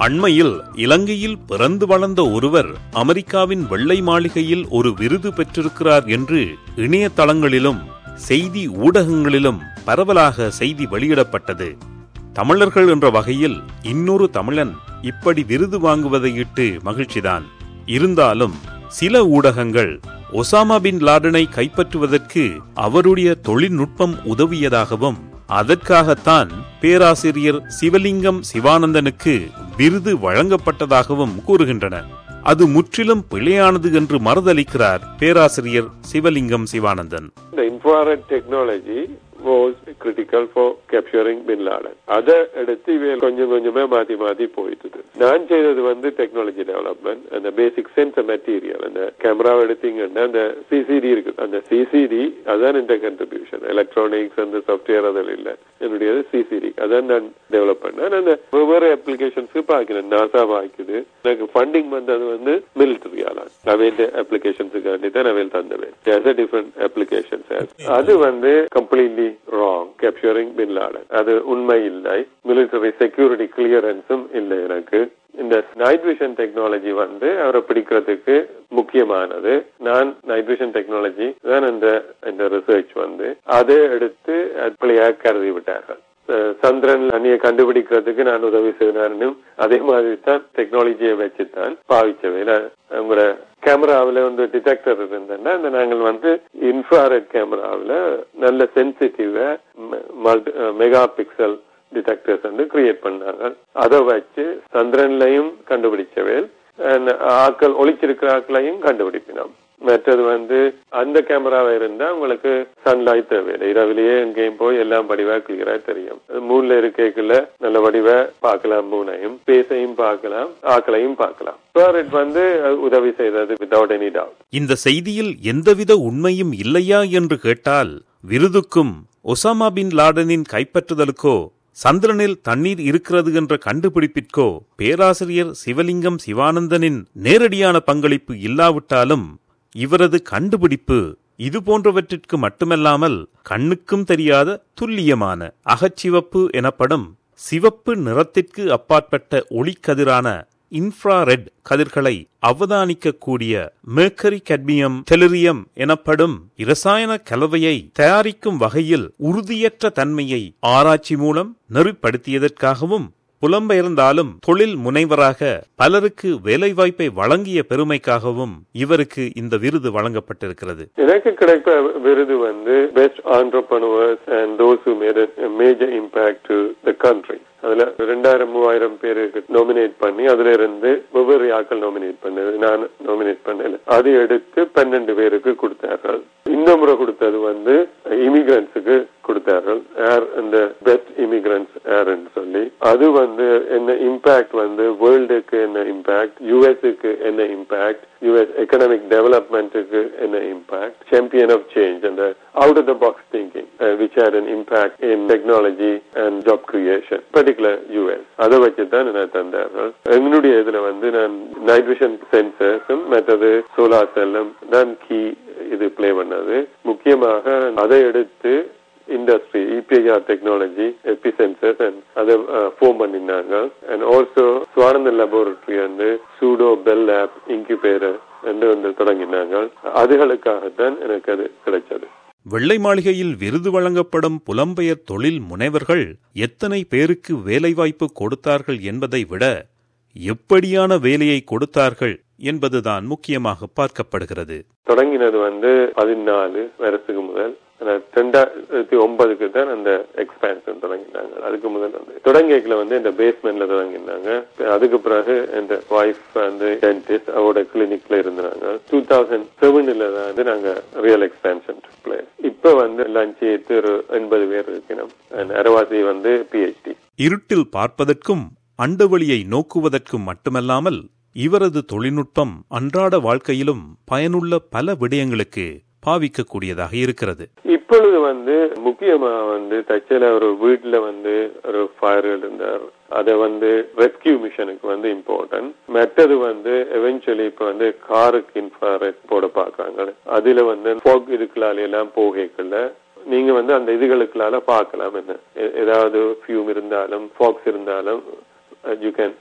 அண்மையில் இலங்கையில் பிறந்து வளர்ந்த ஒருவர் அமெரிக்காவின் வெள்ளை மாளிகையில் ஒரு விருது பெற்றிருக்கிறார் என்று இணையதளங்களிலும் செய்தி ஊடகங்களிலும் பரவலாக செய்தி வெளியிடப்பட்டது தமிழர்கள் என்ற வகையில் இன்னொரு தமிழன் இப்படி விருது வாங்குவதையிட்டு மகிழ்ச்சிதான் இருந்தாலும் சில ஊடகங்கள் ஒசாமா பின் லாடனை கைப்பற்றுவதற்கு அவருடைய தொழில்நுட்பம் உதவியதாகவும் அதற்காகத்தான் பேராசிரியர் சிவலிங்கம் சிவானந்தனுக்கு விருது வழங்கப்பட்டதாகவும் கூறுகின்றன அது முற்றிலும் பிழையானது என்று மறுதளிக்கிறார் பேராசிரியர் சிவலிங்கம் Sivanandan The infrared technology was critical for capturing bin Laden. அதை எடுத்து இவையில் கொஞ்சம் கொஞ்சமே மாத்தி மாத்தி போயிட்டுது நான் செய்தது வந்து டெக்னாலஜி டெவலப்மெண்ட் அந்த பேசிக் சென்சர் மெட்டீரியல் அந்த கேமராவை எடுத்தீங்கன்னா அந்த சிசிடி இருக்கு அந்த சிசிடி அதான் இந்த கண்ட்ரிபியூஷன் எலக்ட்ரானிக்ஸ் அந்த சாஃப்ட்வேர் அதில் இல்லை என்னுடையது சிசிடி அதான் நான் டெவலப் பண்ணேன் அந்த வெவ்வேறு அப்ளிகேஷன்ஸ் பாக்கிறேன் நாசா வாய்க்குது எனக்கு ஃபண்டிங் வந்தது வந்து மிலிட்டரியால அவையில் அப்ளிகேஷன்ஸுக்காண்டி தான் அவையில் தந்தவேன் டிஃபரெண்ட் அப்ளிகேஷன்ஸ் அது வந்து completely wrong capturing bin Laden அது உண்மை இல்லை மிலிட்டரி செக்யூரிட்டி கிளியரன்ஸும் இல்லை எனக்கு இந்த நைட் விஷன் டெக்னாலஜி வந்து அவரை பிடிக்கிறதுக்கு முக்கியமானது நான் நைட் விஷன் டெக்னாலஜி தான் இந்த இந்த ரிசர்ச் வந்து அதை எடுத்து பிள்ளையாக கருதி விட்டார்கள் அஹ் சந்திரன் அணியை கண்டுபிடிக்கிறதுக்கு நான் உதவி செய்தேன் அதே மாதிரி தான் டெக்னாலஜியை வச்சுதான் பாவிச்சவை நான் உங்களோட கேமராவில் வந்து டிடெக்டர் இருந்தேன்னா அந்த நாங்கள் வந்து இன்ஃப்ராரெட் கேமராவில் நல்ல சென்சிட்டிவா மெகா பிக்சல் டிடெக்டர்ஸ் வந்து கிரியேட் பண்ணாங்க அதை வச்சு சந்திரன்லையும் கண்டுபிடிச்சவேல் ஆக்கள் ஒளிச்சிருக்கிற ஆக்களையும் கண்டுபிடிப்பினோம் மற்றது வந்து அந்த கேமராவா இருந்தா உங்களுக்கு சன்லைட் தேவையில்லை இரவிலேயே எங்கேயும் போய் எல்லாம் வடிவா கிளியரா தெரியும் மூணுல இருக்கைக்குள்ள நல்ல வடிவா பார்க்கலாம் மூணையும் பேசையும் பார்க்கலாம் ஆக்களையும் பார்க்கலாம் பேரட் வந்து உதவி செய்தது வித்தவுட் எனி டவுட் இந்த செய்தியில் எந்தவித உண்மையும் இல்லையா என்று கேட்டால் விருதுக்கும் ஒசாமா பின் லாடனின் கைப்பற்றுதலுக்கோ சந்திரனில் தண்ணீர் இருக்கிறது என்ற கண்டுபிடிப்பிற்கோ பேராசிரியர் சிவலிங்கம் சிவானந்தனின் நேரடியான பங்களிப்பு இல்லாவிட்டாலும் இவரது கண்டுபிடிப்பு இது போன்றவற்றிற்கு மட்டுமல்லாமல் கண்ணுக்கும் தெரியாத துல்லியமான அகச்சிவப்பு எனப்படும் சிவப்பு நிறத்திற்கு அப்பாற்பட்ட ஒளிக்கதிரான இன்ஃப்ராரெட் கதிர்களை அவதானிக்கக்கூடிய மேக்கரி கட்மியம் டெலிரியம் எனப்படும் இரசாயன கலவையை தயாரிக்கும் வகையில் உறுதியற்ற தன்மையை ஆராய்ச்சி மூலம் நெறிப்படுத்தியதற்காகவும் புலம்பெயர்ந்தாலும் தொழில் முனைவராக பலருக்கு வேலைவாய்ப்பை வழங்கிய பெருமைக்காகவும் இவருக்கு இந்த விருது வழங்கப்பட்டிருக்கிறது எனக்கு கிடைத்த விருது வந்து best entrepreneurs and those who made major impact to the country அதுல ரெண்டாயிரம் மூவாயிரம் பேருக்கு நாமினேட் பண்ணி அதுல இருந்து வெவ்வேறு ஆக்கள் நாமினேட் பண்ணது நான் நாமினேட் பண்ணல அதை எடுத்து பன்னெண்டு பேருக்கு கொடுத்தார்கள் இந்த முறை கொடுத்தது வந்து இமிகிரன்ஸுக்கு கொடுத்தார்கள் ஏர் இந்த பெஸ்ட் இமிகிரன்ஸ் ஏர்ன்னு சொல்லி அது வந்து என்ன இம்பாக்ட் வந்து வேர்ல்டுக்கு என்ன இம்பாக்ட் யூஎஸ்க்கு என்ன இம்பாக்ட் யூஎஸ் எக்கனாமிக் டெவலப்மெண்ட்டுக்கு என்ன இம்பாக்ட் சாம்பியன் ஆஃப் சேஞ்ச் அந்த out of the box thinking which had an impact in technology and job creation particular US அதை வச்சு தான் என்ன தந்தார்கள் எங்களுடைய இதுல வந்து நான் நைட் விஷன் சென்சர்ஸும் மற்றது சோலார் செல்லும் தான் கீ இது பிளே பண்ணது முக்கியமாக அதை எடுத்து industry EPIR technology EP sensors and அதை ஃபோம் பண்ணினாங்க அண்ட் ஆல்சோ சுவானந்த லெபோரட்டரி வந்து சூடோ பெல் லேப் இன்குபேரர் என்று வந்து தொடங்கினாங்க அதுகளுக்காகத்தான் எனக்கு அது கிடைச்சது வெள்ளை மாளிகையில் விருது வழங்கப்படும் புலம்பெயர் தொழில் முனைவர்கள் எத்தனை பேருக்கு வேலைவாய்ப்பு கொடுத்தார்கள் என்பதை விட எப்படியான வேலையை கொடுத்தார்கள் என்பதுதான் முக்கியமாக பார்க்கப்படுகிறது தொடங்கினது வந்து பதினாலு வருஷத்துக்கு முதல் ரெண்டாயிரத்தி ஒன்பதுக்கு தான் அந்த எக்ஸ்பேன்ஷன் தொடங்கினாங்க அதுக்கு முதல் வந்து தொடங்கியதுல வந்து இந்த பேஸ்மெண்ட்ல தொடங்கினாங்க அதுக்கு பிறகு இந்த ஒய்ஃப் வந்து டென்டிஸ்ட் அவரோட கிளினிக்ல இருந்தாங்க டூ தௌசண்ட் செவன்ல தான் வந்து நாங்க ரியல் எக்ஸ்பேன்ஷன் பிளேஸ் இப்ப வந்து லஞ்ச் ஏத்து ஒரு எண்பது பேர் இருக்கணும் அரவாசி வந்து பிஹெச்டி இருட்டில் பார்ப்பதற்கும் அண்டவெளியை நோக்குவதற்கும் மட்டுமல்லாமல் இவரது தொழில்நுட்பம் அன்றாட வாழ்க்கையிலும் பயனுள்ள பல விடயங்களுக்கு பாவிக்கக்கூடியதாக இருக்கிறது இப்பொழுது வந்து முக்கியமா வந்து தச்சல ஒரு வீட்டுல வந்து ஒரு ஃபயர் இருந்தார் அதை வந்து ரெஸ்கியூ மிஷனுக்கு வந்து இம்பார்ட்டன்ட் மற்றது வந்து எவென்ச்சுவலி இப்ப வந்து காருக்கு இன்ஃபாரெட் போட பாக்குறாங்க அதுல வந்து போக் இதுக்குள்ளால எல்லாம் போகைக்குள்ள நீங்க வந்து அந்த இதுகளுக்குள்ளால பார்க்கலாம் என்ன ஏதாவது ஃபியூம் இருந்தாலும் ஃபாக்ஸ் இருந்தாலும் you can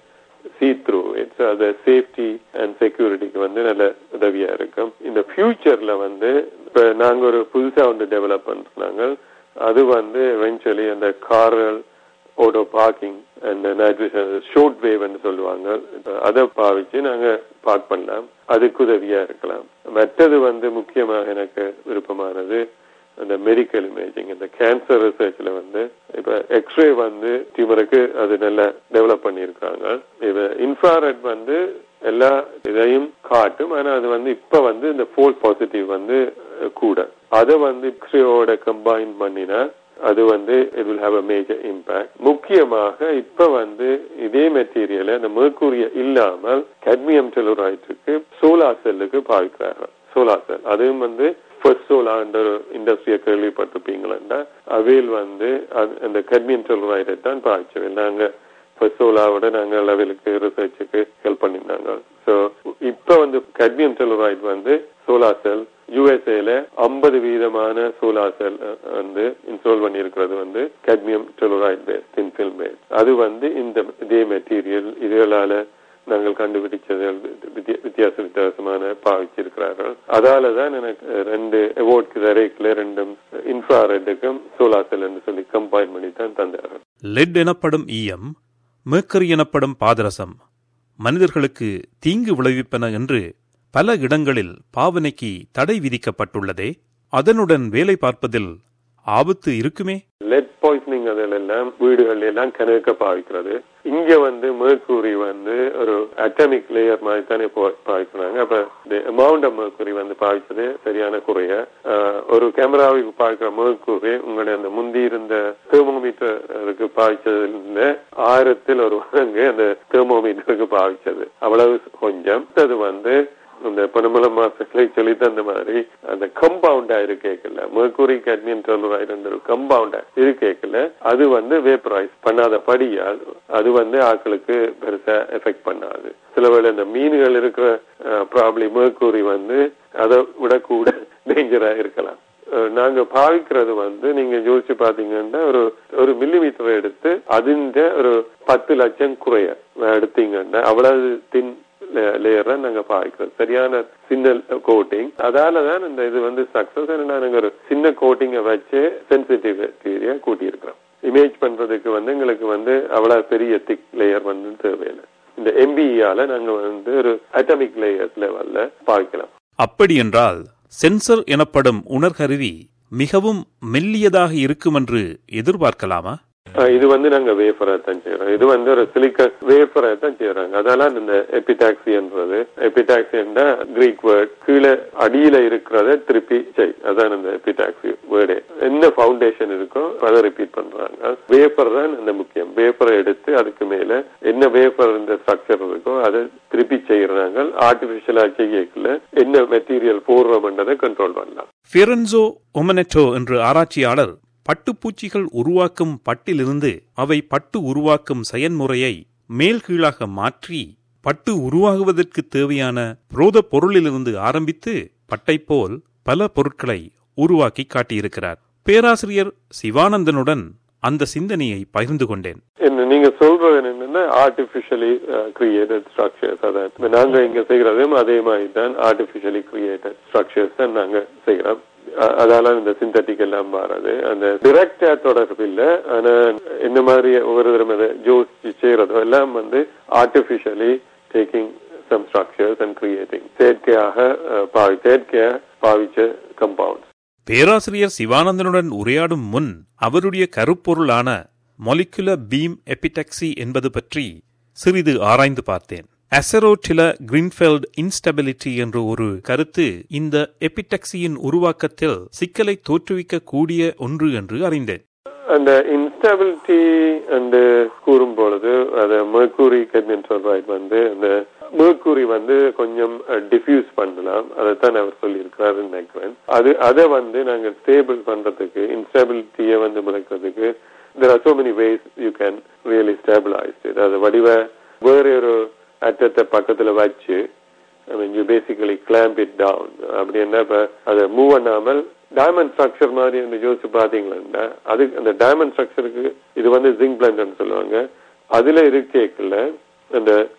see through it's அது சேஃப்டி அண்ட் செக்யூரிட்டிக்கு வந்து நல்ல உதவியா இருக்கும் இந்த ஃபியூச்சர்ல வந்து இப்ப நாங்க ஒரு புதுசா ஒன்று டெவலப் பண்றாங்க அது வந்து எவென்ச்சுவலி அந்த கார்கள் auto parking and night vision short வேவ்னு சொல்லுவாங்க அதை பாவிச்சு நாங்க பார்க் பண்ணலாம் அதுக்கு உதவியா இருக்கலாம் மற்றது வந்து முக்கியமாக எனக்கு விருப்பமானது அந்த மெடிக்கல் இமேஜிங் இந்த கேன்சர் ரிசர்ச்ல வந்து இப்ப எக்ஸ்ரே வந்து டியூமருக்கு அது நல்லா டெவலப் பண்ணியிருக்காங்க இப்ப இன்ஃப்ராரெட் வந்து எல்லா இதையும் காட்டும் ஆனா அது வந்து இப்ப வந்து இந்த ஃபோல் பாசிட்டிவ் வந்து கூட அதை வந்து எக்ஸ்ரேயோட கம்பைன் பண்ணினா அது வந்து it will have a major impact முக்கியமாக இப்ப வந்து இதே மெட்டீரியலை இந்த மேற்கூறிய இல்லாமல் கடமியம் டெலுரைட்டுக்கு சோலார் செல்லுக்கு பாவிக்கிறார்கள் சோலார் செல் அதுவும் வந்து ஃபர்ஸ்ட் சோலார் ஒரு இண்டஸ்ட்ரியை கேள்விப்பட்டிருப்பீங்களா அவையில் வந்து அந்த கடமியம் டெலுரைட்டை தான் பாவிச்சோம் நாங்க ஃபர்ஸ்ட் சோலாவோட நாங்க லெவலுக்கு ரிசர்ச்சுக்கு ஹெல்ப் பண்ணியிருந்தாங்க ஸோ இப்ப வந்து கடமியம் டெலுரைட் வந்து சோலார் செல் யுஎஸ்ஏல ஐம்பது வீதமான சோலார் செல் வந்து இன்ஸ்டால் பண்ணியிருக்கிறது வந்து cadmium telluride base thin film base அது வந்து இந்த இதே மெட்டீரியல் இதுகளால நாங்கள் கண்டுபிடிச்சது வித்தியாச வித்தியாசமான பாவிச்சிருக்கிறார்கள் அதால தான் எனக்கு ரெண்டு அவார்ட்க்கு தரைக்குள்ள ரெண்டும் இன்ஃப்ராரெட்டுக்கும் சோலார் செல் என்று சொல்லி கம்பைன் பண்ணி தான் தந்தார்கள் லெட் எனப்படும் ஈயம் மேக்கரி எனப்படும் பாதரசம் மனிதர்களுக்கு தீங்கு விளைவிப்பன என்று பல இடங்களில் பாவனைக்கு தடை விதிக்கப்பட்டுள்ளதே அதனுடன் வேலை பார்ப்பதில் ஆபத்து இருக்குமே லெட் பாய்சனிங் அதெல்லாம் வீடுகள் எல்லாம் கணக்க பாவிக்கிறது இங்க வந்து மேற்கூரி வந்து ஒரு அட்டமிக் லேயர் மாதிரி தானே பாவிக்கிறாங்க அப்ப இந்த அமௌண்ட் ஆஃப் மேற்கூரி வந்து பாவிச்சது சரியான குறைய ஒரு கேமராவுக்கு பாவிக்கிற மேற்கூரி உங்களுடைய அந்த முந்தி இருந்த தெர்மோமீட்டருக்கு பாவிச்சதுல ஆயிரத்தில் ஒரு மடங்கு அந்த தெர்மோமீட்டருக்கு பாவிச்சது அவ்வளவு கொஞ்சம் அது வந்து இந்த பனமல மாசங்களை சொல்லி தந்த மாதிரி அந்த கம்பவுண்டா இருக்கேக்கல mercury cadmium telluride என்ற ஒரு கம்பவுண்டா இருக்கேக்கல அது வந்து வேப்பரைஸ் பண்ணாத படியால் அது வந்து ஆட்களுக்கு பெருசா எஃபெக்ட் பண்ணாது சில வேளை இந்த மீன்கள் இருக்கிற ப்ராப்ளம் mercury வந்து அதை விட கூட டேஞ்சரா இருக்கலாம் நாங்க பாவிக்கிறது வந்து நீங்க யோசிச்சு பாத்தீங்கன்னா ஒரு ஒரு மில்லிமீட்டர் எடுத்து அதிண்ட ஒரு பத்து லட்சம் குறைய எடுத்தீங்கன்னா அவ்வளவு தின் லேயர் நாங்க பாவிக்கிறோம் சரியான சின்ன கோட்டிங் அதாலதான் இந்த இது வந்து சக்சஸ் நாங்க ஒரு சின்ன கோட்டிங்கை வச்சு சென்சிட்டிவிட்டியை கூட்டி இருக்கிறோம் இமேஜ் பண்றதுக்கு வந்து எங்களுக்கு வந்து அவ்வளவு பெரிய திக் லேயர் வந்து தேவையில்லை இந்த எம்பிஇயால நாங்க வந்து ஒரு அட்டமிக் லேயர் லெவல்ல பாவிக்கலாம் அப்படி என்றால் சென்சர் எனப்படும் உணர்கருவி மிகவும் மெல்லியதாக இருக்கும் என்று எதிர்பார்க்கலாமா இது வந்து நாங்க வேஃபரை தான் செய்யறோம் இது வந்து ஒரு சிலிக்க வேஃபரை தான் செய்யறாங்க அதெல்லாம் இந்த எபிடாக்சின்றது எபிடாக்சின்னா கிரீக் வேர்ட் கீழே அடியில இருக்கிறத திருப்பி செய் அதான் இந்த எபிடாக்சி வேர்டே என்ன ஃபவுண்டேஷன் இருக்கோ அதை ரிப்பீட் பண்றாங்க வேஃபர் தான் இந்த முக்கியம் வேஃபரை எடுத்து அதுக்கு மேல என்ன வேஃபர் இந்த ஸ்ட்ரக்சர் இருக்கோ அதை திருப்பி செய்யறாங்க ஆர்டிபிஷியலா செய்யக்கல என்ன மெட்டீரியல் போடுறோம்ன்றதை கண்ட்ரோல் பண்ணலாம் பியரன்சோ ஒமனெட்டோ என்ற ஆராய்ச்சியாளர் பட்டுப்பூச்சிகள் உருவாக்கும் பட்டிலிருந்து அவை பட்டு உருவாக்கும் செயன்முறையை மேல் கீழாக மாற்றி பட்டு உருவாகுவதற்கு தேவையான புரோத பொருளிலிருந்து ஆரம்பித்து பட்டை போல் பல பொருட்களை உருவாக்கி காட்டியிருக்கிறார் பேராசிரியர் சிவானந்தனுடன் அந்த சிந்தனையை பகிர்ந்து கொண்டேன் என்ன நீங்க சொல்றது என்னன்னா ஆர்டிபிஷியலி கிரியேட்டட் ஸ்ட்ரக்சர்ஸ் அதான் நாங்க இங்க செய்யறதும் அதே மாதிரி தான் ஆர்டிபிஷியலி கிரியேட்டட் ஸ்ட்ரக்சர்ஸ் தான் நாங்க செய்யறோம் அதால இந்த சிந்தட்டிக் எல்லாம் மாறாது அந்த டிரெக்டா தொடர்பு இல்ல ஆனா இந்த மாதிரி ஒவ்வொரு தரம் அதை ஜோசிச்சு செய்யறதோ எல்லாம் வந்து artificially taking some structures and creating செயற்கையாக பாவி செயற்கையா பாவிச்ச கம்பவுண்ட்ஸ் பேராசிரியர் சிவானந்தனுடன் உரையாடும் முன் அவருடைய கருப்பொருளான மொலிகுலர் பீம் எபிடெக்சி என்பது பற்றி சிறிது ஆராய்ந்து பார்த்தேன் அசரோட்டில கிரீன்ஃபெல்ட் இன்ஸ்டபிலிட்டி என்ற ஒரு கருத்து இந்த எபிடெக்சியின் உருவாக்கத்தில் சிக்கலை தோற்றுவிக்க கூடிய ஒன்று என்று அறிந்தேன் அந்த இன்ஸ்டபிலிட்டி அந்த கூறும் பொழுது அது மெர்கூரி கெட்மின் சொல்றாய்ட் வந்து அந்த மேற்கூறி வந்து கொஞ்சம் டிஃப்யூஸ் பண்ணலாம் அதைத்தான் அவர் சொல்லியிருக்கிறாரு நினைக்கிறேன் அது அதை வந்து நாங்கள் ஸ்டேபிள் பண்றதுக்கு இன்ஸ்டபிலிட்டியை வந்து முறைக்கிறதுக்கு there are so many ways you can really stabilise it அது வடிவ வேற ஒரு அட்டத்தை பக்கத்துல வச்சு I mean you basically clamp it down அப்படின்னா இப்ப அதை மூவ் பண்ணாமல் டைமண்ட் ஸ்ட்ரக்சர் மாதிரி இந்த யோசிச்சு பாத்தீங்களா அது அந்த டைமண்ட் ஸ்ட்ரக்சருக்கு இது வந்து ஜிங்க் பிளண்ட்னு சொல்லுவாங்க அதுல இருக்கேக்கல அந்த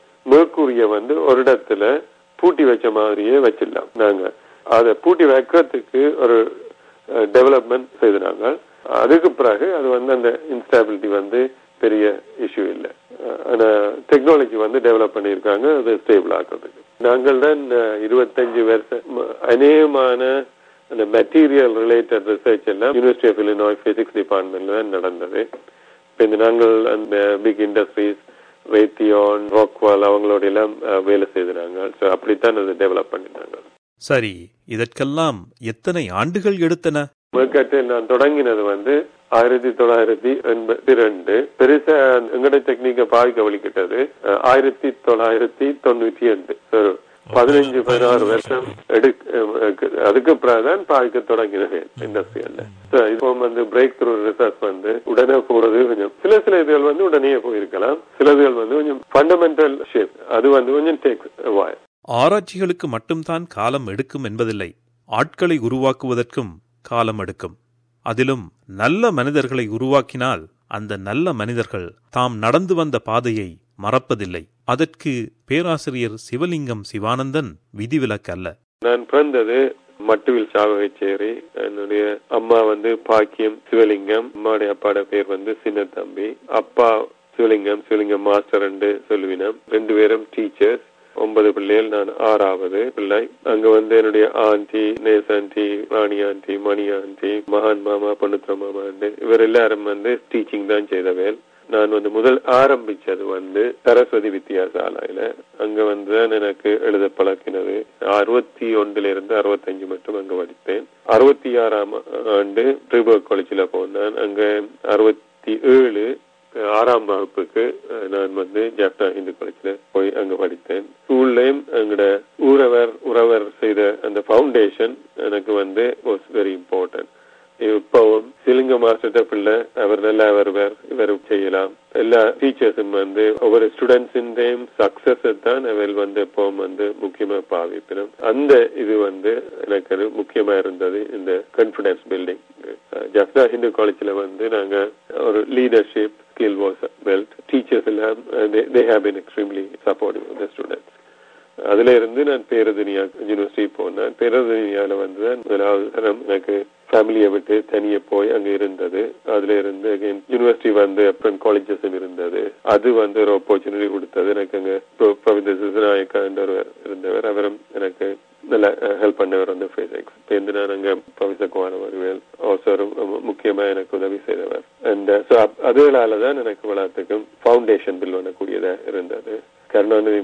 தொகுதிக்குரிய வந்து ஒரு இடத்துல பூட்டி வச்ச மாதிரியே வச்சிடலாம் நாங்க அதை பூட்டி வைக்கிறதுக்கு ஒரு டெவலப்மெண்ட் செய்தாங்க அதுக்கு பிறகு அது வந்து அந்த இன்ஸ்டாபிலிட்டி வந்து பெரிய இஷ்யூ இல்லை ஆனா டெக்னாலஜி வந்து டெவலப் பண்ணியிருக்காங்க அது ஸ்டேபிள் ஆக்குறதுக்கு நாங்கள் தான் இருபத்தஞ்சு வருஷம் அநேகமான அந்த மெட்டீரியல் ரிலேட்டட் ரிசர்ச் எல்லாம் யூனிவர்சிட்டி ஆஃப் இலினாய் பிசிக்ஸ் டிபார்ட்மெண்ட்ல தான் நடந்தது இப்போ இந்த நாங்கள் அந்த பிக் இண்டஸ்ட்ரீஸ் ரேத்தியான் ராக்வால் அவங்களோட எல்லாம் வேலை செய்தாங்க ஸோ அப்படித்தான் அதை டெவலப் பண்ணிட்டாங்க சரி இதற்கெல்லாம் எத்தனை ஆண்டுகள் எடுத்தன மேற்கட்டு நான் தொடங்கினது வந்து ஆயிரத்தி தொள்ளாயிரத்தி எண்பத்தி ரெண்டு பெருசா எங்கட டெக்னிக்க பாதிக்க வலிக்கிட்டது ஆயிரத்தி தொள்ளாயிரத்தி தொண்ணூத்தி ரெண்டு பதினஞ்சு பதினாறு வருஷம் எடு அதுக்கு பிறகுதான் பாதிக்க தொடங்கினது இண்டஸ்ட்ரியல்ல இப்போ வந்து பிரேக் த்ரூ ரிசர்ச் வந்து உடனே போறது கொஞ்சம் சில சில இதுகள் வந்து உடனே போயிருக்கலாம் சிலதுகள் வந்து கொஞ்சம் ஃபண்டமெண்டல் ஷேப் அது வந்து கொஞ்சம் டேக் வாய் ஆராய்ச்சிகளுக்கு மட்டும்தான் காலம் எடுக்கும் என்பதில்லை ஆட்களை உருவாக்குவதற்கும் காலம் எடுக்கும் அதிலும் நல்ல மனிதர்களை உருவாக்கினால் அந்த நல்ல மனிதர்கள் தாம் நடந்து வந்த பாதையை மறப்பதில்லை அதற்கு பேராசிரியர் சிவலிங்கம் சிவானந்தன் விதிவிலக்கு அல்ல நான் பிறந்தது மட்டுவில் சாவகச்சேரி என்னுடைய அம்மா வந்து பாக்கியம் சிவலிங்கம் அம்மாவுடைய அப்பாட பேர் வந்து சின்ன தம்பி அப்பா சிவலிங்கம் சிவலிங்கம் மாஸ்டர் ரெண்டு சொல்லுவினம் ரெண்டு பேரும் டீச்சர்ஸ் ஒன்பது பிள்ளைகள் நான் ஆறாவது பிள்ளை அங்க வந்து என்னுடைய ஆண்டி நேஸ் aunty Rani aunty Mani aunty மகான் மாமா பொண்ணுத்திர மாமா இவர் எல்லாரும் வந்து டீச்சிங் தான் செய்தவேல் நான் வந்து முதல் ஆரம்பிச்சது வந்து சரஸ்வதி வித்தியாசாலையில அங்க வந்து எனக்கு எழுத பழக்கினது அறுபத்தி ஒன்றுல இருந்து அறுபத்தஞ்சு மட்டும் அங்க படித்தேன் அறுபத்தி ஆறாம் ஆண்டு ட்ரிபர்க் காலேஜில் போனேன் அங்க அறுபத்தி ஏழு ஆறாம் வகுப்புக்கு நான் வந்து ஜாப்டா இந்து காலேஜ்ல போய் அங்க படித்தேன் ஸ்கூல்லையும் எங்கட ஊரவர் உறவர் செய்த அந்த ஃபவுண்டேஷன் எனக்கு வந்து வாஸ் வெரி இம்பார்ட்டன்ட் இப்பவும் சிலுங்க மாஸ்டர் பிள்ளை அவர் நல்லா வருவார் இவர் செய்யலாம் எல்லா டீச்சர்ஸும் வந்து ஒவ்வொரு ஸ்டூடெண்ட்ஸின்டையும் சக்சஸ் தான் அவர் வந்து எப்பவும் வந்து முக்கியமா பாவிப்பினும் அந்த இது வந்து எனக்கு முக்கியமா இருந்தது இந்த கான்பிடன்ஸ் பில்டிங் ஜப்னா ஹிந்து காலேஜ்ல வந்து நாங்க ஒரு leadership skill was built teachers எல்லாம் they have been extremely supportive the students அதுல இருந்து நான் பேரதுனியா யூனிவர்சிட்டி போனேன் பேரதுனியால வந்து முதலாவது தரம் எனக்கு ஃபேமிலியை விட்டு தனியே போய் அங்க இருந்தது அதுல இருந்து அகைன் யூனிவர்சிட்டி வந்து அப்புறம் காலேஜஸ் இருந்தது அது வந்து ஒரு ஆப்பர்ச்சுனிட்டி கொடுத்தது எனக்கு அங்க ப்ரொஃபசர் சிசநாயக்கா என்றவர் இருந்தவர் அவரும் எனக்கு நல்ல ஹெல்ப் பண்ணவர் வந்து பிசிக்ஸ் சேர்ந்து நான் அங்க ப்ரொஃபசர் குமார வருவேல் ஆல்சோ முக்கியமா எனக்கு உதவி செய்தவர் அண்ட் ஸோ அதுகளால தான் எனக்கு வளர்த்துக்கும் ஃபவுண்டேஷன் பில் பண்ணக்கூடியதா இருந்தது கருணாநிதி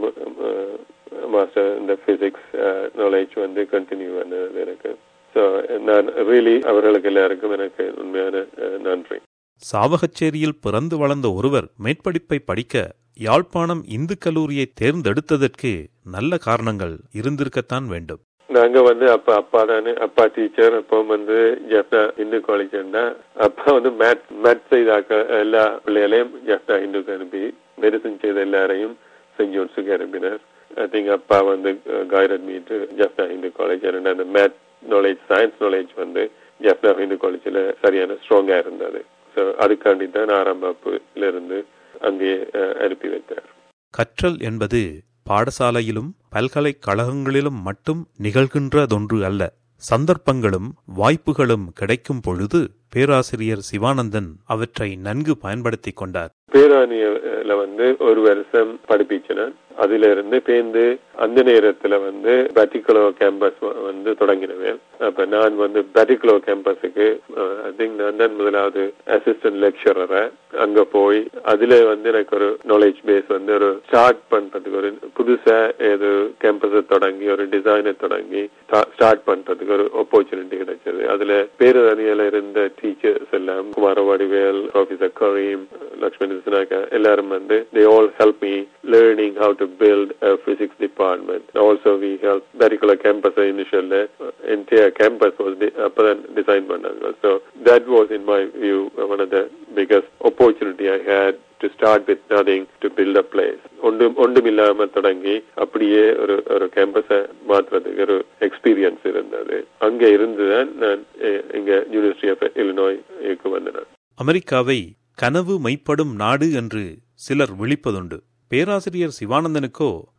மாஸ்டர் இந்த பிசிக்ஸ் நாலேஜ் வந்து கண்டினியூ பண்ணது எனக்கு ஸோ நான் ரியலி அவர்களுக்கு எல்லாருக்கும் எனக்கு உண்மையான நன்றி சாவகச்சேரியில் பிறந்து வளர்ந்த ஒருவர் மேற்படிப்பை படிக்க யாழ்ப்பாணம் இந்து கல்லூரியை தேர்ந்தெடுத்ததற்கு நல்ல காரணங்கள் இருந்திருக்கத்தான் வேண்டும் நாங்க வந்து அப்பா அப்பா தானே அப்பா டீச்சர் அப்போ வந்து ஜப்னா இந்து காலேஜ் அப்பா வந்து மேத் மேத் செய்தாக்க எல்லா பிள்ளைகளையும் ஜப்னா இந்துக்கு அனுப்பி மெடிசன் செய்த எல்லாரையும் சென்ட் ஜோன்ஸுக்கு அனுப்பினார் ஐ திங்க் அப்பா வந்து guided me Jaffna Hindu college அந்த மேத் நாலேஜ் சயின்ஸ் நாலேஜ் வந்து ஜப்னா இந்து காலேஜில் சரியான ஸ்ட்ராங்கா இருந்தது ஸோ அதுக்காண்டி தான் ஆறாம் வகுப்புல இருந்து அங்கே அனுப்பி வைத்தார் கற்றல் என்பது பாடசாலையிலும் பல்கலைக்கழகங்களிலும் மட்டும் நிகழ்கின்றதொன்று அல்ல சந்தர்ப்பங்களும் வாய்ப்புகளும் கிடைக்கும் பொழுது பேராசிரியர் சிவானந்தன் அவற்றை நன்கு பயன்படுத்திக் கொண்டார் பேராணியில வந்து ஒரு வருஷம் படிப்பிச்சேன் அதுல இருந்து பேந்து அந்த நேரத்துல வந்து பேட்டிகுலோ கேம்பஸ் வந்து தொடங்கினவேன் அப்ப நான் வந்து பேட்டிகுலோ கேம்பஸுக்கு ஐ திங்க் நான் தான் முதலாவது அசிஸ்டன்ட் லெக்சரரை அங்க போய் அதுல வந்து எனக்கு ஒரு நாலேஜ் பேஸ் வந்து ஒரு ஸ்டார்ட் பண்றதுக்கு ஒரு புதுசா ஏதோ கேம்பஸை தொடங்கி ஒரு டிசைனை தொடங்கி ஸ்டார்ட் பண்றதுக்கு ஒரு ஆப்பர்ச்சுனிட்டி கிடைச்சது அதுல பேரறியல இருந்த டீச்சர்ஸ் எல்லாம் குமாரவாடிவேல் ஆபீசர் கரீம் லக்ஷ்மி சினாக்கா எல்லாரும் வந்து they all help me learning how to build physics department also we help particular campus இனிஷியல்ல என்டையர் கேம்பஸ் வாஸ் அப்பதான் டிசைன் பண்ணாங்க so that was in my view one of the biggest opportunity I had to start with nothing to build a place ஒன்றும் ஒன்றும் இல்லாம தொடங்கி அப்படியே ஒரு ஒரு கேம்பஸை மாற்றுறதுக்கு ஒரு எக்ஸ்பீரியன்ஸ் இருந்தது அங்க இருந்துதான் நான் இங்க யூனிவர்சிட்டி ஆஃப் இலினாய்க்கு வந்தேன் அமெரிக்காவை கனவு மைப்படும் நாடு என்று சிலர் விழிப்பதுண்டு பேராசிரியர் சிவானந்தனுக்கோ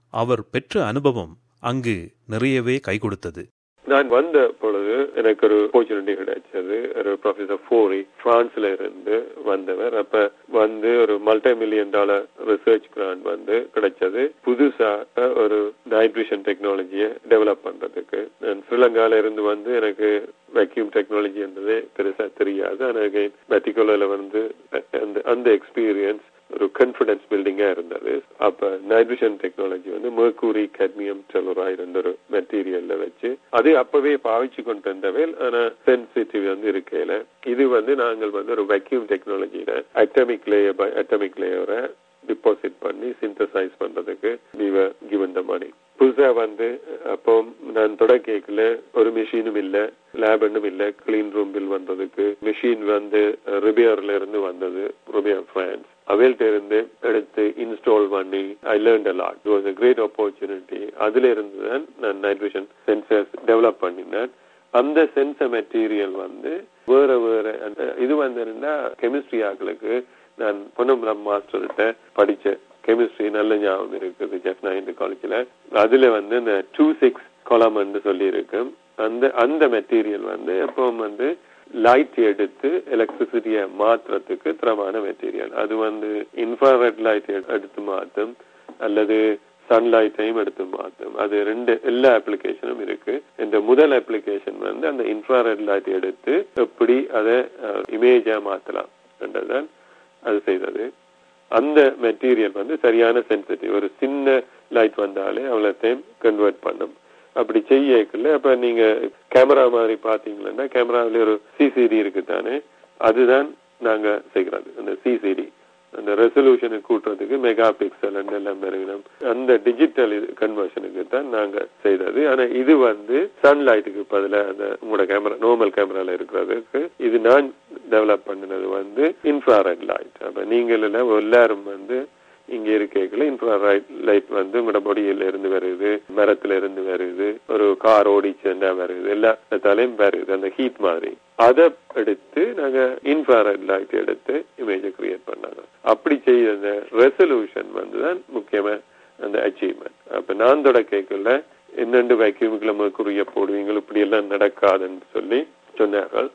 அவர் பெற்ற அனுபவம் அங்கு நிறையவே கை கொடுத்தது நான் வந்த பொழுது எனக்கு ஒரு ஆப்பர்ச்சுனிட்டி கிடைச்சது ஒரு ப்ரொஃபசர் ஃபோரி பிரான்ஸ்ல இருந்து வந்தவர் அப்ப வந்து ஒரு multi million dollar research grant வந்து கிடைச்சது புதுசா ஒரு நைட் விஷன் டெக்னாலஜியை டெவலப் பண்றதுக்கு நான் ஸ்ரீலங்கால இருந்து வந்து எனக்கு வேக்யூம் டெக்னாலஜி என்றது பெருசா தெரியாது ஆனால் மெட்டிகுலர்ல வந்து அந்த அந்த எக்ஸ்பீரியன்ஸ் ஒரு கான்பிடன்ஸ் பில்டிங்கா இருந்தது அப்ப நைட்ரஜன் டெக்னாலஜி வந்து mercury cadmium telluride என்ற ஒரு மெட்டீரியல்ல வச்சு அது அப்பவே பாவிச்சு கொண்டு இருந்தவேல் ஆனா சென்சிட்டிவ் வந்து இருக்கையில இது வந்து நாங்கள் வந்து ஒரு வேக்யூம் டெக்னாலஜியில அட்டமிக் லேயர் பை அட்டமிக் லேயரை டிபாசிட் பண்ணி சிந்தசைஸ் பண்றதுக்கு we were given the money புதுசா வந்து அப்போ நான் தொடக்கல ஒரு மிஷினும் இல்ல லேப் ஒன்றும் இல்ல கிளீன் ரூம் பில் வந்ததுக்கு மிஷின் வந்து ரிபியர்ல இருந்து வந்தது ரிபியர் பிரான்ஸ் அவைல்ட்ட இருந்து எடுத்து இன்ஸ்டால் பண்ணி I learn a lot it was a great opportunity அதுல இருந்து தான் நான் நைட்ரஜன் சென்சர்ஸ் டெவலப் பண்ணினேன் அந்த சென்சர் மெட்டீரியல் வந்து வேற வேற அந்த இது வந்து என்னன்னா கெமிஸ்ட்ரி ஆக்களுக்கு நான் பொன்னம்பலம் மாஸ்டர்கிட்ட படிச்ச கெமிஸ்ட்ரி நல்ல ஞாபகம் இருக்குது ஜெஃப் நைன்த் காலேஜ்ல அதுல வந்து இந்த டூ சிக்ஸ் கொலம்னு சொல்லி இருக்கு அந்த அந்த மெட்டீரியல் வந்து எப்போ வந்து லைட் எடுத்து எலக்ட்ரிசிட்டியை மாற்றுறதுக்கு தரமான மெட்டீரியல் அது வந்து இன்ஃப்ராரெட் லைட் எடுத்து மாற்றும் அல்லது சன்லைட்டையும் எடுத்து மாற்றும் அது ரெண்டு எல்லா அப்ளிகேஷனும் இருக்கு இந்த முதல் அப்ளிகேஷன் வந்து அந்த இன்ஃப்ராரெட் லைட் எடுத்து எப்படி அதை இமேஜா மாத்தலாம் என்றதான் அது செய்தது அந்த மெட்டீரியல் வந்து சரியான சென்சிட்டிவ் ஒரு சின்ன லைட் வந்தாலே அவ்வளோத்தையும் கன்வெர்ட் பண்ணும் அப்படி செய்யக்குள்ள அப்ப நீங்க கேமரா மாதிரி பாத்தீங்கன்னா கேமராவில ஒரு சிசிடி இருக்கு தானே அதுதான் நாங்க செய்கிறது அந்த சிசிடி அந்த ரெசல்யூஷனை கூட்டுறதுக்கு மெகா பிக்சல் எல்லாம் பெருகணும் அந்த டிஜிட்டல் கன்வர்ஷனுக்கு தான் நாங்க செய்தது ஆனா இது வந்து சன்லைட்டுக்கு பதிலாக அந்த உங்களோட கேமரா நார்மல் கேமரால இருக்கிறதுக்கு இது நான் டெவலப் பண்ணினது வந்து இன்ஃப்ராரெட் லைட் அப்ப நீங்கள் எல்லாரும் வந்து இங்க இருக்கைகள் இன்ஃப்ராரைட் லைட் வந்து உங்களோட பொடியில இருந்து வருது மரத்துல இருந்து வருது ஒரு கார் ஓடிச்சுன்னா வருது எல்லாத்தாலையும் வருது அந்த ஹீட் மாதிரி அதை எடுத்து நாங்க இன்ஃப்ராரைட் லைட் எடுத்து இமேஜை கிரியேட் பண்ணாங்க அப்படி செய்த அந்த ரெசல்யூஷன் வந்து தான் முக்கியமா அந்த அச்சீவ்மெண்ட் அப்ப நான் தொட கேட்கல என்னென்று வைக்கியமுக்குள்ள குறிய போடுவீங்க இப்படி எல்லாம் நடக்காதுன்னு சொல்லி சொன்னார்கள்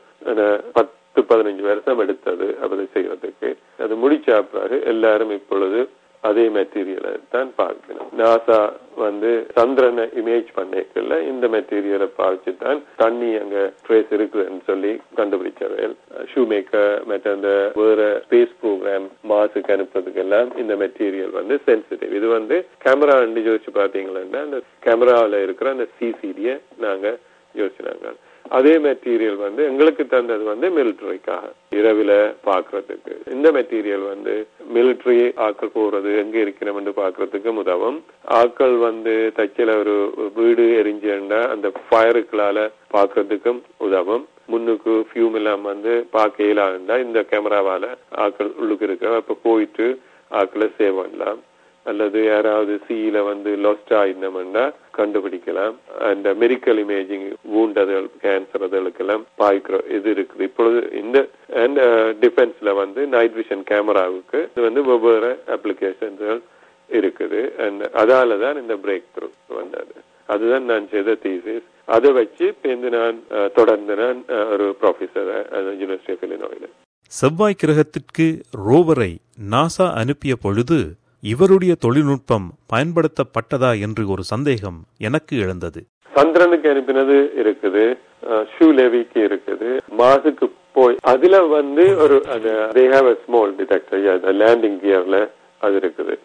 பத்து பதினஞ்சு வருஷம் எடுத்தது அப்படி செய்யறதுக்கு அது முடிச்ச பிறகு எல்லாரும் இப்பொழுது அதே மெட்டீரியலை தான் பார்க்கணும் நாசா வந்து சந்திரனை இமேஜ் பண்ணிக்கல இந்த மெட்டீரியலை பார்த்து தான் தண்ணி அங்க ட்ரேஸ் இருக்குதுன்னு சொல்லி கண்டுபிடிச்சவையல் ஷூ மேக்கர் மற்ற அந்த வேற ஸ்பேஸ் ப்ரோக்ராம் மாசுக்கு அனுப்புறதுக்கு எல்லாம் இந்த மெட்டீரியல் வந்து சென்சிட்டிவ் இது வந்து கேமரா யோசிச்சு பாத்தீங்கன்னா அந்த கேமராவில் இருக்கிற அந்த சிசிடியை நாங்க யோசிச்சாங்க அதே மெட்டீரியல் வந்து எங்களுக்கு தந்தது வந்து மிலிட்டரிக்காக இரவுல பாக்குறதுக்கு இந்த மெட்டீரியல் வந்து மிலிட்டரி ஆக்கள் போறது எங்க இருக்கிறோம் பாக்குறதுக்கு உதவும் ஆக்கள் வந்து தச்சில ஒரு வீடு எரிஞ்சுண்டா அந்த ஃபயருக்களால பாக்குறதுக்கும் உதவும் முன்னுக்கு ஃபியூம் இல்லாம வந்து பார்க்க இயலாண்டா இந்த கேமராவால ஆக்கள் உள்ளுக்கு இருக்க அப்ப போயிட்டு ஆக்களை சேவ் பண்ணலாம் அல்லது யாராவது சியில வந்து லொஸ்ட் ஆயிருந்தோம்னா கண்டுபிடிக்கலாம் அந்த மெடிக்கல் இமேஜிங் வூண்டதுகள் கேன்சர் அதுகளுக்கெல்லாம் பாய்க்கிற இது இருக்குது இப்பொழுது இந்த அண்ட் டிஃபென்ஸ்ல வந்து நைட் விஷன் கேமராவுக்கு இது வந்து வெவ்வேறு அப்ளிகேஷன்கள் இருக்குது அண்ட் அதால தான் இந்த பிரேக் த்ரூ வந்தது அதுதான் நான் செய்த தீசிஸ் அதை வச்சு பேருந்து நான் தொடர்ந்து நான் ஒரு ப்ரொஃபஸர் யூனிவர்சிட்டி ஆஃப் இலினாயில செவ்வாய் கிரகத்திற்கு ரோவரை நாசா அனுப்பிய பொழுது இவருடைய தொழில்நுட்பம் பயன்படுத்தப்பட்டதா என்று ஒரு சந்தேகம் எனக்கு எழுந்தது சந்திரனுக்கு அனுப்பினது இருக்குது ஷூ லெவிக்கு இருக்குது மாசுக்கு போய் அதுல வந்து ஒரு they have a small detector landing கியர்ல அது இருக்குது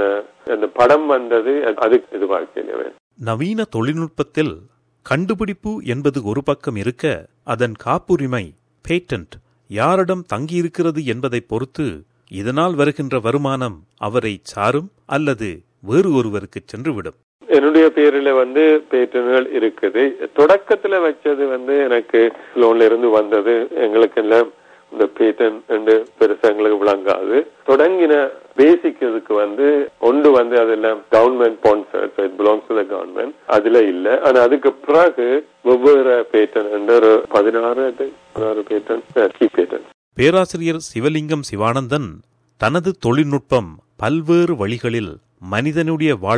அந்த படம் வந்தது அதுக்கு இது வாழ்க்கையிலே நவீன தொழில்நுட்பத்தில் கண்டுபிடிப்பு என்பது ஒரு பக்கம் இருக்க அதன் காப்புரிமை பேட்டன்ட் யாரிடம் தங்கியிருக்கிறது என்பதை பொறுத்து இதனால் வருகின்ற வருமானம் அவரை சாரும் அல்லது வேறு ஒருவருக்கு சென்றுவிடும் என்னுடைய பேரில் வந்து பேட்டன்கள் இருக்குது தொடக்கத்துல வச்சது வந்து எனக்கு லோன்ல இருந்து வந்தது எங்களுக்கு எல்லாம் இந்த பேட்டன் ரெண்டு பெருசா எங்களுக்கு விளங்காது தொடங்கின பேசிக் இதுக்கு வந்து ஒன்று வந்து அதெல்லாம் government sponsored it belongs to the government அதுல இல்ல ஆனா அதுக்கு பிறகு வெவ்வேறு பேட்டன் என்ற ஒரு பதினாறு பதினாறு பேட்டன் கீ பேட்டன் பேராசிரியர் சிவலிங்கம் சிவானந்தன் தனது தொழில்நுட்பம் பல்வேறு வழிகளில் மனிதனுடைய வாழ்வை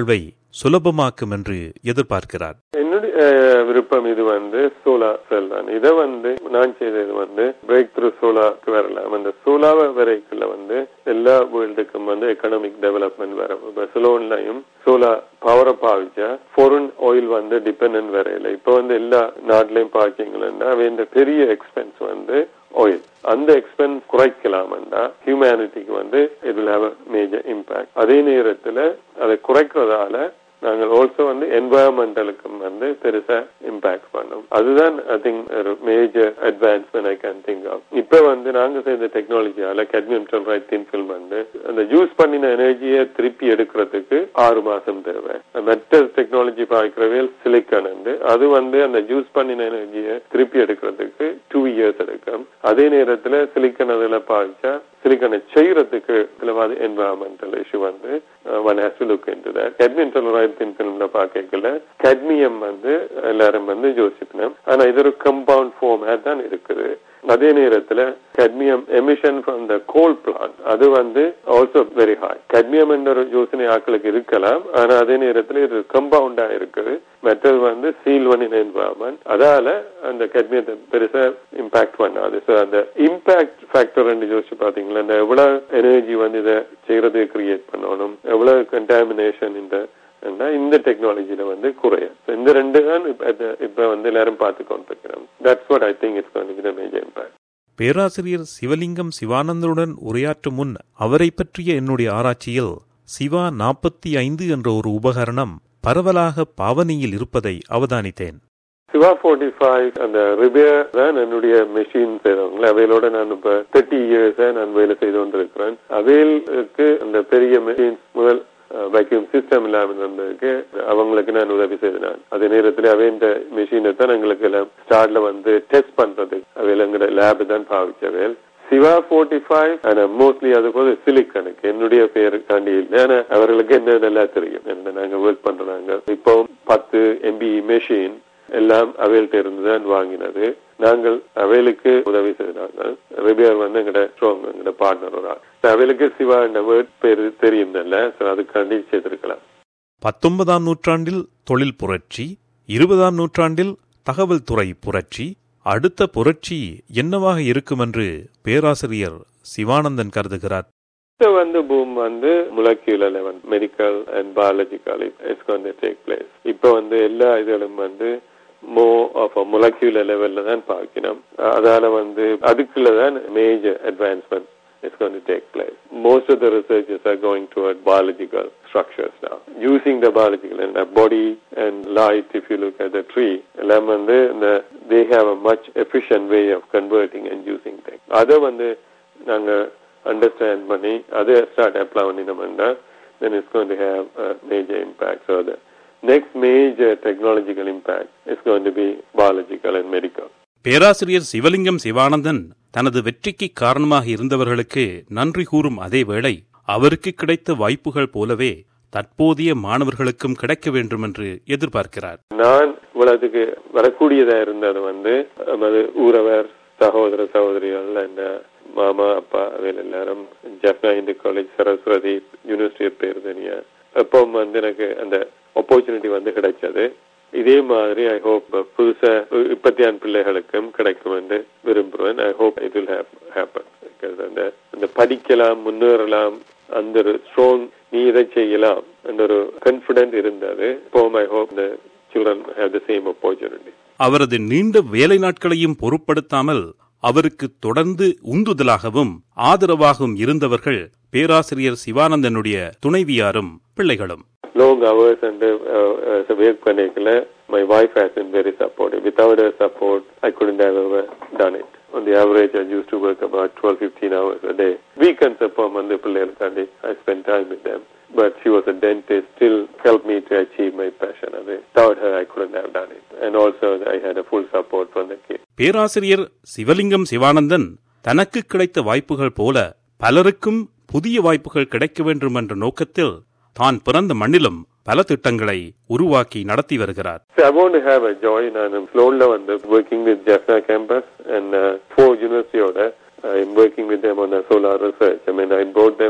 சுலபமாக்கும் என்று எதிர்பார்க்கிறார் என்னுடைய அஹ், விருப்பம் இது வந்து சோலார் செல் தான் இதை வந்து நான் செய்தது வந்து பிரேக் த்ரூ சோலாருக்கு வரலாம் அந்த சோலார் வரைக்குள்ள வந்து எல்லா வேர்ல்டுக்கும் வந்து எக்கனாமிக் டெவலப்மெண்ட் வரும் இப்ப சிலோன்லையும் சோலார் பவரை பாவிச்சா ஃபாரின் ஆயில் வந்து டிபெண்ட் வரையில இப்ப வந்து எல்லா நாட்டிலையும் பாக்கிங்களா இந்த பெரிய எக்ஸ்பென்ஸ் வந்து ஆயில் அந்த எக்ஸ்பென்ஸ் குறைக்கலாம்டா ஹியூமனிட்டிக்கு வந்து it will have a major impact அதே நேரத்துல அதை குறைக்கிறதால நாங்கள் ஆல்சோ வந்து என்வாயன்மெண்டலுக்கும் வந்து பெருசா இம்பாக்ட் பண்ணோம் அதுதான் ஐ திங்க் ஒரு major advancement I can think of இப்ப வந்து நாங்க செய்த டெக்னாலஜியால கேட்மியம் டெல்ரைட் தின் ஃபில்ம் வந்து அந்த யூஸ் பண்ணின எனர்ஜியை திருப்பி எடுக்கிறதுக்கு ஆறு மாசம் தேவை மற்ற டெக்னாலஜி பாய்க்கிறவேல் சிலிக்கான் வந்து அது வந்து அந்த யூஸ் பண்ணின எனர்ஜியை திருப்பி எடுக்கிறதுக்கு டூ இயர்ஸ் எடுக்கும் அதே நேரத்துல சிலிக்கன் அதுல பாய்ச்சா சிலிக்கனை செய்யறதுக்கு சிலவாது என்வரான்மெண்டல் இஷ்யூ வந்து one has to look into that cadmium telluride thin ஃபிலிம்ல பாக்கல கேட்மியம் வந்து எல்லாரும் வந்து யோசிக்கணும் ஆனா இது ஒரு கம்பவுண்ட் ஃபார்மேட் தான் இருக்குது அதே நேரத்துல cadmium emission from the coal plant அது வந்து ஆல்சோ வெரி ஹாய் கேட்மியம் என்ற ஒரு யோசனை ஆட்களுக்கு இருக்கலாம் ஆனா அதே நேரத்துல இது கம்பவுண்டா இருக்குது மற்றது வந்து சீல் ஒன் இன் என்வரான்மெண்ட் அதால அந்த கேட்மியத்தை பெருசா இம்பாக்ட் பண்ணாது ஸோ அந்த இம்பாக்ட் ஃபேக்டர் யோசிச்சு பாத்தீங்களா இந்த எவ்வளவு எனர்ஜி வந்து இதை செய்யறதுக்கு கிரியேட் பண்ணணும் எவ்வளவு கண்டாமினேஷன் இந்த ஏன்னா இந்த டெக்னாலஜில வந்து குறையும் So இந்த ரெண்டு தான் இப்ப அது- இப்ப வந்து எல்லாரும் பார்த்து கொண்டிருக்கிறோம் that's what I think it's going to major impact பேராசிரியர் சிவலிங்கம் சிவானந்தனுடன் உரையாற்றும் முன் அவரை பற்றிய என்னுடைய ஆராய்ச்சியில் சிவா நாற்பத்தி ஐந்து என்ற ஒரு உபகரணம் பரவலாக பாவனையில் இருப்பதை அவதானித்தேன் சிவா ஃபோர்ட்டி ஃபைவ் அந்த ரிபேர் தான் என்னுடைய மெஷின் செய்தவங்கள அவையிலோட நான் இப்ப தேர்ட்டி இயர்ஸ் நான் வேலை செய்து கொண்டிருக்கிறேன் அவைகளுக்கு அந்த பெரிய மெஷின்ஸ் முதல் வேக்யூம் சிஸ்டம் இல்லாம இருந்ததுக்கு அவங்களுக்கு நான் உதவி செய்தேன் அதே நேரத்துல அவை இந்த மெஷினை தான் எங்களுக்கு எல்லாம் ஸ்டார்ட்ல வந்து டெஸ்ட் பண்றது அவையில எங்களோட லேப் தான் பாவிச்சவேல் சிவா ஃபோர்ட்டி ஃபைவ் ஆனா மோஸ்ட்லி அது போது சிலிக்கனுக்கு என்னுடைய பேருக்காண்டி இல்லை ஆனா அவர்களுக்கு என்ன நல்லா தெரியும் என்ன நாங்க ஒர்க் பண்றாங்க இப்போ பத்து எம்பி மெஷின் எல்லாம் அவைல்கிட்ட இருந்து தான் வாங்கினது நாங்கள் அவைலுக்கு உதவி செய்தாங்க ரிபியர் வந்து எங்கட ஸ்ட்ராங் எங்கட பார்ட்னர் ஒரு ஆள் அவைலுக்கு சிவா என்ற வேர்ட் பேரு தெரியும் ஸோ அதுக்காண்டி செய்திருக்கலாம் பத்தொன்பதாம் நூற்றாண்டில் தொழில் புரட்சி இருபதாம் நூற்றாண்டில் தகவல் துறை புரட்சி அடுத்த புரட்சி என்னவாக இருக்குமென்று பேராசிரியர் சிவானந்தன் கருதுகிறார் இது வந்து பூம் வந்து molecular level medical and biological it's gonna take place இப்போ வந்து எல்லா இதுகளும் வந்து மோ ஆஃப் முலக்கியூல லெவல்ல தான் பார்க்கணும் அதால வந்து அதுக்குள்ள தான் major advancement is going to take place. Most of the researchers are going toward biological structures now. Using the biological and the body and light, if you look at the tree, எல்லாம் வந்து இந்த they have a much efficient way of converting and using things. அதை வந்து நாங்க understand பண்ணி அதை start apply பண்ணினோம்னா then it's going to have a major impact. So the next major technological impact is going to be biological and medical. பேராசிரியர் சிவலிங்கம் சிவானந்தன் தனது வெற்றிக்கு காரணமாக இருந்தவர்களுக்கு நன்றி கூறும் அதே வேளை அவருக்கு கிடைத்த வாய்ப்புகள் போலவே தற்போதைய மாணவர்களுக்கும் கிடைக்க வேண்டும் என்று எதிர்பார்க்கிறார் நான் இவ்வளவுக்கு வரக்கூடியதா இருந்தது வந்து நமது ஊரவர் சகோதர சகோதரிகள் என்ன மாமா அப்பா அவையில் எல்லாரும் ஜப்னா இந்து காலேஜ் சரஸ்வதி யூனிவர்சிட்டி பேர் தனியா அப்போ வந்து எனக்கு அந்த ஆப்பர்ச்சுனிட்டி வந்து கிடைச்சது இதே மாதிரி ஐ ஹோப் புதுசா இப்பத்தியான் பிள்ளைகளுக்கும் கிடைக்கும் என்று விரும்புவேன் I hope it will happen அந்த அந்த படிக்கலாம் முன்னேறலாம் அந்த ஒரு ஸ்ட்ராங் நீ இதை செய்யலாம் என்ற ஒரு கான்பிடன்ட் இருந்தது இப்போ I hope the children have the same opportunity அவரது நீண்ட வேலை நாட்களையும் பொருட்படுத்தாமல் அவருக்கு தொடர்ந்து உந்துதலாகவும் ஆதரவாகவும் இருந்தவர்கள் பேராசிரியர் சிவானந்தனுடைய துணைவியாரும் பிள்ளைகளும் long hours and uh, uh, work பண்ணிக்கல my wife has been very supportive without her support i couldn't have ever done it on the average i used to work about 12 15 hours a day weekends அப்போ வந்து பிள்ளைகளுக்காண்டி i spent time with them but she was a dentist still helped me to achieve my passion அது without her i couldn't have done it and also i had a full support from the kids பேராசிரியர் சிவலிங்கம் சிவானந்தன் தனக்கு கிடைத்த வாய்ப்புகள் போல பலருக்கும் புதிய வாய்ப்புகள் கிடைக்க வேண்டும் என்ற நோக்கத்தில் தான் பிறந்த மண்ணிலும் பல திட்டங்களை உருவாக்கி நடத்தி வருகிறார் So I want to have a joy நான் Sloanல வந்து working with Jaffna campus and uh, four university order I'm working with them on a solar research. I mean I brought them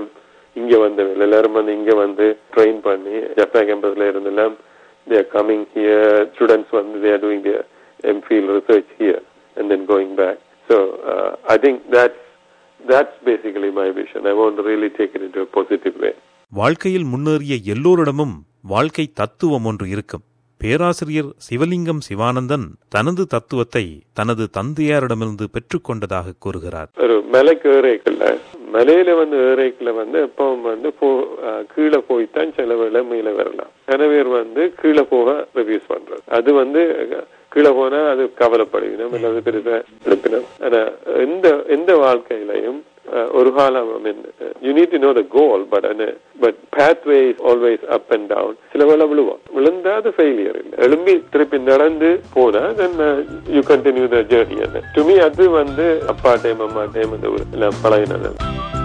இங்க வந்தவங்க எல்லாரும் வந்து இங்க வந்து ட்ரெயின் பண்ணி ஜப்பான் கேம்பஸ்ல இருந்தெல்லாம் they are coming here students வந்து they are doing their MPhil research here and then going back so uh, I think that's that's basically my vision I want to really take it into a positive way வாழ்க்கையில் முன்னேறிய எல்லோரிடமும் வாழ்க்கை தத்துவம் ஒன்று இருக்கும் பேராசிரியர் சிவலிங்கம் சிவானந்தன் தனது தத்துவத்தை தனது தந்தையாரிடமிருந்து பெற்றுக்கொண்டதாக கூறுகிறார் ஒரு மலைக்கு ஏறைக்குள்ள மலையில வந்து ஏறைக்குள்ள வந்து எப்பவும் வந்து போ அஹ் கீழே போய்த்தான் சில வேளை மேல வரலாம் சில பேர் வந்து கீழே போக ரிவ்யூஸ் பண்றது அது வந்து அஹ், கீழே போனா அது கவலைப்படுவினம் அல்லது பெருசா எழுப்பினம் ஆனா எந்த எந்த வாழ்க்கையிலையும் அஹ், ஒரு காலம் I mean you need to know the goal but but pathway is always up and down சில வேளை விழுவோம் விழுந்தா அது ஃபெயிலியர் இல்லை எழும்பி திருப்பி நடந்து போனா then you continue the journey to me அது வந்து அப்பா டைம் அம்மா டைம் இந்த எல்லாம் பழகினது